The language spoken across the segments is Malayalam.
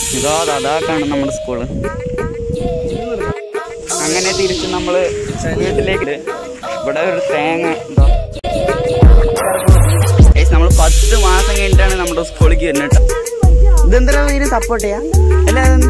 ഇതോ അതാ കാണും നമ്മുടെ സ്കൂള് അങ്ങനെ തിരിച്ച് നമ്മള് വീട്ടിലേക്ക് ഇവിടെ ഒരു തേങ്ങ ഇതോ നമ്മൾ പത്ത് മാസം കഴിഞ്ഞിട്ടാണ് നമ്മുടെ സ്കൂളിലേക്ക് വരുന്നത് കേട്ടോ ഇതെന്താ ഇതിന് സപ്പോർട്ട് ചെയ്യാ അല്ല അതെന്താ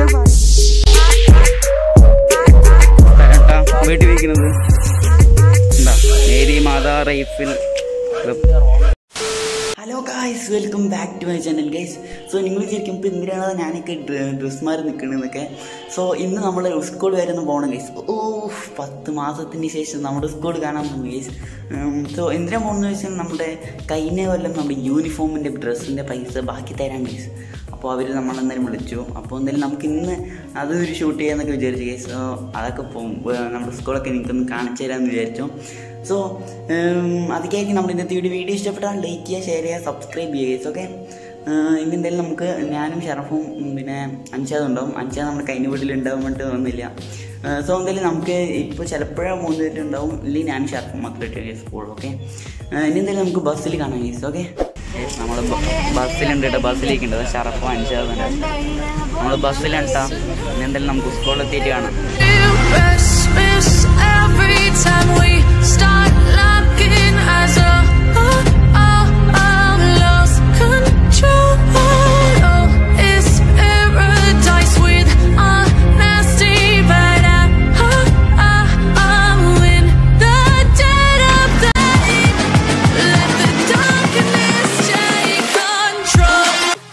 കേട്ടാ വീട്ടിൽ വയ്ക്കുന്നത് എന്താ Mary Matha rifle club hello guys welcome back to my channel guys so നിങ്ങൾ വിചാരിക്കും ഇപ്പോൾ എന്തിനാണ് ഞാനൊക്കെ ഡ്രസ് മാറി നിൽക്കണമെന്നൊക്കെ സോ ഇന്ന് നമ്മൾ സ്കൂൾ വരെ ഒന്ന് പോകണം ഗൈസ് ഓ പത്ത് മാസത്തിന് ശേഷം നമ്മുടെ സ്കൂൾ കാണാൻ പോകുന്നു ഗൈസ് സോ എന്തിനാ പോകുന്നത് വെച്ചാൽ നമ്മുടെ കഴിഞ്ഞ കൊല്ലം നമ്മുടെ യൂണിഫോമിൻ്റെ ഡ്രസ്സിൻ്റെ പൈസ ബാക്കി തരാൻ ഗൈസ് അപ്പോൾ അവർ നമ്മളെന്തായാലും വിളിച്ചു അപ്പോൾ എന്തായാലും നമുക്ക് ഇന്ന് അതൊരു ഷൂട്ട് ചെയ്യാമെന്നൊക്കെ വിചാരിച്ചു ഗൈസ് സോ അതൊക്കെ പോകും നമ്മുടെ സ്കൂളൊക്കെ നിങ്ങൾക്കൊന്ന് കാണിച്ചു തരാമെന്ന് വിചാരിച്ചു സോ അതൊക്കെയായിരിക്കും നമ്മുടെ ഇന്നത്തെ വീഡിയോ വീഡിയോ ഇഷ്ടപ്പെട്ടാൽ ലൈക്ക് ചെയ്യുക ഷെയർ ചെയ്യുക സബ്സ്ക്രൈബ് ചെയ്യുക ഗൈസ് ഓക്കെ ഇന്ന് എന്തായാലും നമുക്ക് ഞാനും ഷറഫും ഉം, പിന്നെ അൻഷാദ് ഉണ്ടാവും അൻഷാദ് നമ്മുടെ കഴിഞ്ഞ വീട്ടിൽ ഉണ്ടാവാൻ വേണ്ടി വന്നില്ല സോ എന്തായാലും നമുക്ക് ഇപ്പോൾ ചിലപ്പോഴേ മൂന്ന് പേരുണ്ടാവും ഇല്ലെങ്കിൽ ഞാനും ഷറഫും മാത്രമായിട്ട് ഗൈസ് പോകുള്ളൂ ഓക്കെ ഇനി എന്തായാലും നമുക്ക് ബസ്സിൽ കാണാം ഗൈസ് ഓക്കെ നമ്മൾ ബസ്സിലുണ്ട് കേട്ടോ ബസ്സിലേക്കുണ്ട് ഷറഫും അൻഷാദും ഉണ്ട് നമ്മൾ ബസ്സിലാണ് കേട്ടോ ഇനി എന്തായാലും നമുക്ക് സ്കൂളിലെത്തിയിട്ട് കാണാം Christmas every time we start locking eyes. Oh, oh, oh, oh, lost control. Oh, it's paradise with honesty, but I, oh, oh, oh, in the dead of the night, let the darkness take control.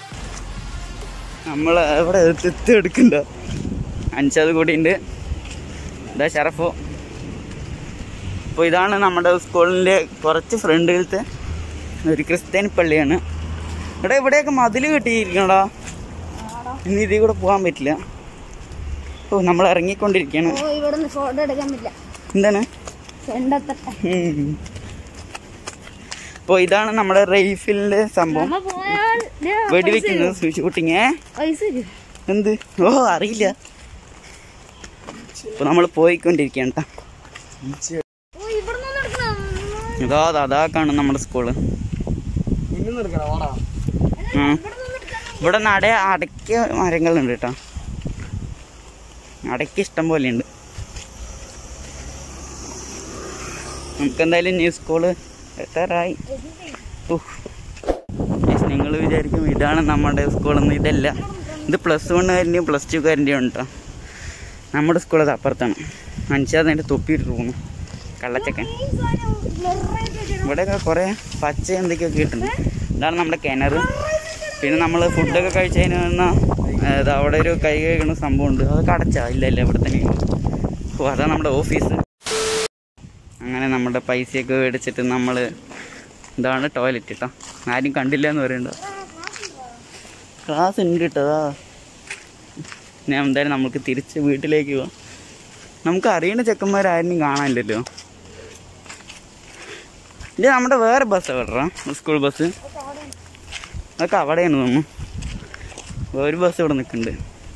നമ്മൾ ഇവിടെ എത്തി എടുക്കണ്ട അഞ്ചത് കൂടിയുണ്ട് ഇതാ ഷറഫു അപ്പോൾ ഇതാണ് നമ്മുടെ സ്കൂളിൻ്റെ കുറച്ച് ഫ്രണ്ടിലത്തെ ഒരു ക്രിസ്ത്യൻ പള്ളിയാണ് ഇവിടെ ഇവിടെയൊക്കെ മതിൽ കെട്ടിയിരിക്കണടാ ഇനി ഇതിൽ കൂടെ പോകാൻ പറ്റില്ല ഓ നമ്മൾ ഇറങ്ങിക്കൊണ്ടിരിക്കുകയാണ് ഓ ഇവിടെ നിന്ന് ഫോട്ടോ എടുക്കാൻ പറ്റില്ല എന്താണ് ഫ്രണ്ടെത്തട്ടെ അപ്പോൾ ഇതാണ് നമ്മുടെ റൈഫിലിൻ്റെ സംഭവം നമ്മ പോയാൽ ദേ വെടിവെക്കുന്നത് ഷൂട്ടിങ് ഏ പൈസ തരൂ എന്ത് ഓ അറിയില്ല ഇപ്പൊ നമ്മൾ പോയിക്കൊണ്ടിരിക്കുകയാണ് ട്ടാ. ഓ ഇവിടെ നിന്ന് എടുക്കണം ഇതാ ദാ, അതാ കാണും നമ്മുടെ സ്കൂള് ഉം. ഇവിടെ നട അടയ്ക്ക മരങ്ങളുണ്ട് കേട്ടോ അടയ്ക്ക ഇഷ്ടം പോലെ ഉണ്ട് നമുക്ക് എന്തായാലും ഇനി സ്കൂള് എത്താറായി നിങ്ങൾ വിചാരിക്കും ഇതാണ് നമ്മുടെ സ്കൂളെന്ന് ഇതല്ല ഇത് പ്ലസ് വണ്ണുകാരൻ്റെയും പ്ലസ് ടുക്കാരൻ്റെയും ഉണ്ട് ട്ടോ. നമ്മുടെ സ്കൂൾ അത് അപ്പുറത്താണ് മനുഷ്യർ അതിൻ്റെ തൊപ്പിയിട്ട് പോകുന്നു കള്ളച്ചക്കൻ ഇവിടെയൊക്കെ കുറേ പച്ച എന്തൊക്കെയോ കിട്ടുന്നു ഇതാണ് നമ്മുടെ കിണർ പിന്നെ നമ്മൾ ഫുഡൊക്കെ കഴിച്ചതിന് നിന്ന് ഇത് അവിടെ ഒരു കൈ കഴുകുന്ന സംഭവമുണ്ട് അതൊക്കെ അടച്ചാ ഇല്ല ഇല്ല ഇവിടെ തന്നെ ഓ അതാണ് നമ്മുടെ ഓഫീസ് അങ്ങനെ നമ്മുടെ പൈസയൊക്കെ മേടിച്ചിട്ട് നമ്മൾ ഇതാണ് ടോയ്ലറ്റ് കേട്ടോ ആരും കണ്ടില്ല എന്ന് പറയണ്ട ക്ലാസ് ഉണ്ട് കേട്ടോ അതാ. ഞാൻ എന്തായാലും നമുക്ക് തിരിച്ച് വീട്ടിലേക്ക് പോവാം നമുക്ക് അറിയുന്ന ചെക്കന്മാരാരും കാണാനില്ലല്ലോ ഇത് നമ്മുടെ വേറെ ബസ് എവിടെടാ സ്കൂൾ ബസ് അതൊക്കെ അവിടെയാണ് തോന്നുന്നു ഒരു ബസ് ഇവിടെ നിൽക്കുന്നുണ്ട്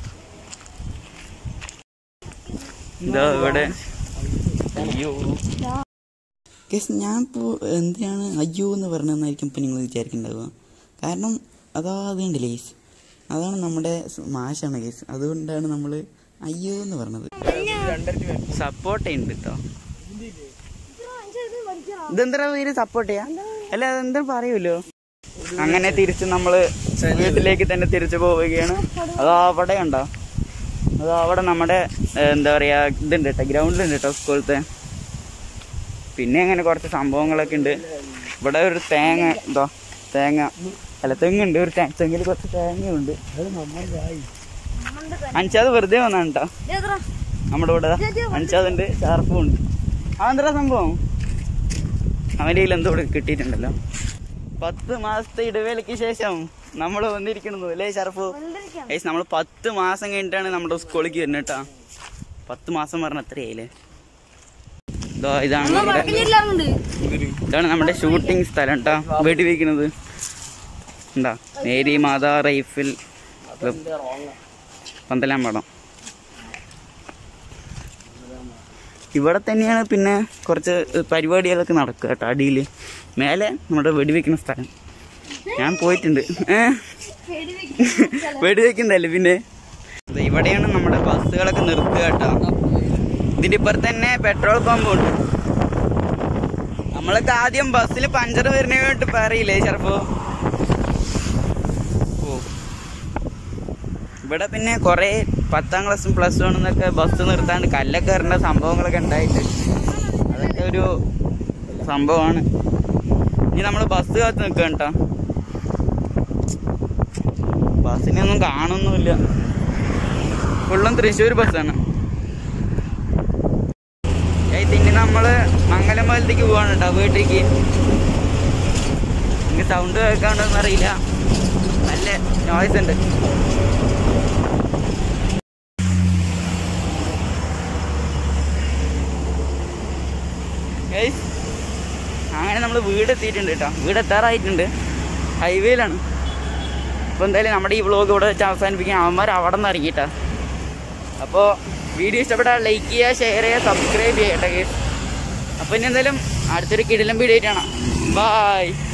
ഇതാ ഇവിടെ അയ്യോ ഗസ് ഞാൻ ഇപ്പോൾ എന്തിനാണ് അയ്യോ എന്ന് പറഞ്ഞതെന്നായിരിക്കും ഇപ്പോൾ നിങ്ങൾ വിചാരിക്കുന്നുണ്ടാവുക കാരണം അതാ അതുണ്ടല്ലേ ഗേസ് അതാണ് നമ്മുടെ സ് മാഷാണ് ഗേസ് അതുകൊണ്ടാണ് നമ്മൾ അയ്യോ എന്ന് പറഞ്ഞത് സപ്പോർട്ട് ചെയ്യുന്നുണ്ട് കേട്ടോ ഇതെന്താ പേര് സപ്പോർട്ട് ചെയ്യാ അല്ല അതെന്താ പറയുമല്ലോ അങ്ങനെ തിരിച്ച് നമ്മള് വീട്ടിലേക്ക് തന്നെ തിരിച്ചു പോവുകയാണ് അത് അവിടെ ഉണ്ടോ അത് അവിടെ നമ്മുടെ ഏഹ്, എന്താ പറയാ ഇതുണ്ട് കേട്ടോ ഗ്രൗണ്ടിലുണ്ട് കേട്ടോ സ്കൂളത്തെ പിന്നെ അങ്ങനെ കുറച്ച് സംഭവങ്ങളൊക്കെ ഉണ്ട് ഇവിടെ ഒരു തേങ്ങ എന്തോ തേങ്ങ അല്ല തെങ്ങുണ്ട് ഒരു തേ- തെങ്ങിൽ കുറച്ച് തേങ്ങയുണ്ട് അഞ്ചാത് വെറുതെ വന്നാണ് കേട്ടോ നമ്മുടെ ഇവിടെ അഞ്ചാതുണ്ട് ഷാർപ്പും ഉണ്ട് അതെന്താ സംഭവം അവൻ്റെ കയ്യിൽ എന്തോ ഇവിടെ കിട്ടിയിട്ടുണ്ടല്ലോ പത്ത് മാസത്തെ ഇടവേളയ്ക്ക് ശേഷം നമ്മൾ വന്നിരിക്കുന്നു അല്ലേ ഷർഫു ഏസ് നമ്മൾ പത്ത് മാസം കഴിഞ്ഞിട്ടാണ് നമ്മുടെ സ്കൂളിലേക്ക് വരുന്നത് കേട്ടാ പത്ത് മാസം പറഞ്ഞ എത്രയായില്ലേ ഇതോ ഇതാണ് നമ്മുടെ ഇതാണ് നമ്മുടെ ഷൂട്ടിംഗ് സ്ഥലം കേട്ടാ വെടിവെക്കുന്നത് എന്താ Mary Matha rifle club Panthalan പാടം ഇവിടെ തന്നെയാണ് പിന്നെ കുറച്ച് പരിപാടികളൊക്കെ നടക്കുക കേട്ടോ അടിയിൽ മേലെ നമ്മുടെ വെടിവെക്കുന്ന സ്ഥലം ഞാൻ പോയിട്ടുണ്ട് ഏ വെടിവെക്കുന്നതല്ലേ പിന്നെ ദേ ഇവിടെയാണ് നമ്മുടെ ബസ്സുകളൊക്കെ നിർത്തുക കേട്ടോ ഇതിന്റെ ഇപ്പുറത്ത് തന്നെ പെട്രോൾ പമ്പ് ഉണ്ട് നമ്മളൊക്കെ ആദ്യം ബസ്സിൽ പഞ്ചർ വരുന്നതായിട്ട് പറയില്ലേ ചെറുപ്പോ ഓ ഇവിടെ പിന്നെ കുറെ പത്താം ക്ലാസ്സും പ്ലസ് വൺ എന്നൊക്കെ ബസ് നിർത്താണ്ട് കല്ലൊക്കെ വരേണ്ട സംഭവങ്ങളൊക്കെ ഉണ്ടായിട്ട് അതൊക്കെ ഒരു സംഭവമാണ് ഇനി നമ്മൾ ബസ് കാത്ത് നിൽക്കുക കേട്ടോ ബസ്സിനൊന്നും കാണുന്നുമില്ല ഫുള്ളും തൃശ്ശൂർ ബസ്സാണ് ഇനി നമ്മള് മംഗലമ്പലത്തേക്ക് പോവാണ് കേട്ടോ വീട്ടിലേക്ക് എനിക്ക് സൗണ്ട് കേൾക്കാണ്ടോന്ന് അറിയില്ല നല്ല നോയ്സ് ഉണ്ട് Guys, അങ്ങനെ നമ്മൾ വീട് എത്തിയിട്ടുണ്ട് കേട്ടോ വീട് എത്താറായിട്ടുണ്ട് ഹൈവേയിലാണ് അപ്പോൾ എന്തായാലും നമ്മുടെ ഈ വ്ളോഗ് ഇവിടെ വെച്ച് അവസാനിപ്പിക്കാൻ അവന്മാർ അവിടെ നിന്ന് ഇറങ്ങിയിട്ടാ അപ്പോൾ വീഡിയോ ഇഷ്ടപ്പെട്ടാൽ ലൈക്ക് ചെയ്യുക ഷെയർ ചെയ്യുക സബ്സ്ക്രൈബ് ചെയ്യട്ടെ കേസ് അപ്പോൾ ഇനി എന്തായാലും അടുത്തൊരു കിടിലം വീഡിയോ ആയിട്ടാണ് ബായ്